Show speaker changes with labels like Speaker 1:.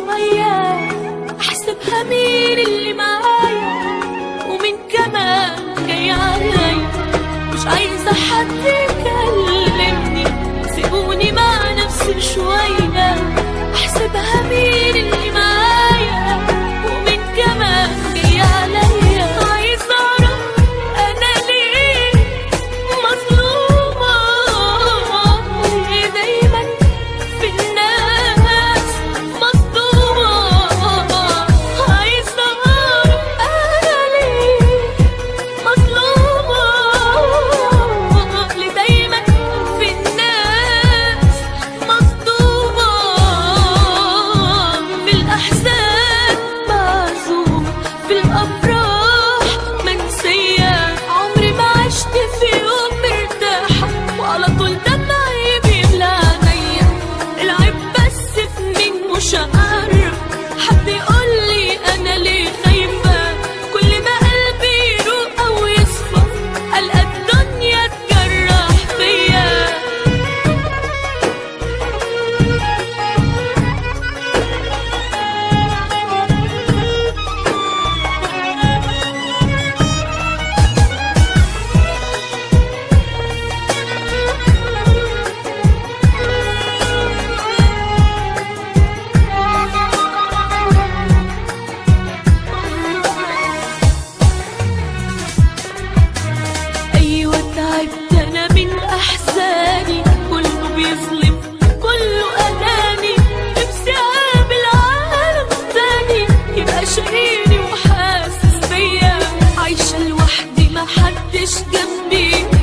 Speaker 1: شوية أحسبها مين اللي معايا ومين كمان جاي عليا مش عايزة حد يكلمني سيبوني مع نفسي شوية أحسبها مين اللي معايا ومين كمان جاي عليا عايزة أعرف أنا ليه مظلومة ليه دايما في الناس مصدومة عايزة أعرف أنا ليه مظلومة ليه دايما في الناس مصدومة في الأحزان معزومة في الأفراح منسية عمري ما عشت في يوم مرتاحة وعلى طول دمعي بيملى عينيا العيب بس في مين مش عارف حد يقول لي أنا ليه خايفة كل ما قلبي يروق أو يصفى ألقى الدنيا تجرح فيا أيوة تعبت أنا من أحزاني كله بيظلم كله أناني نفسي أقابل عالم تاني يبقى شايلني وحاسس بيا عايشة لوحدي محدش جنبي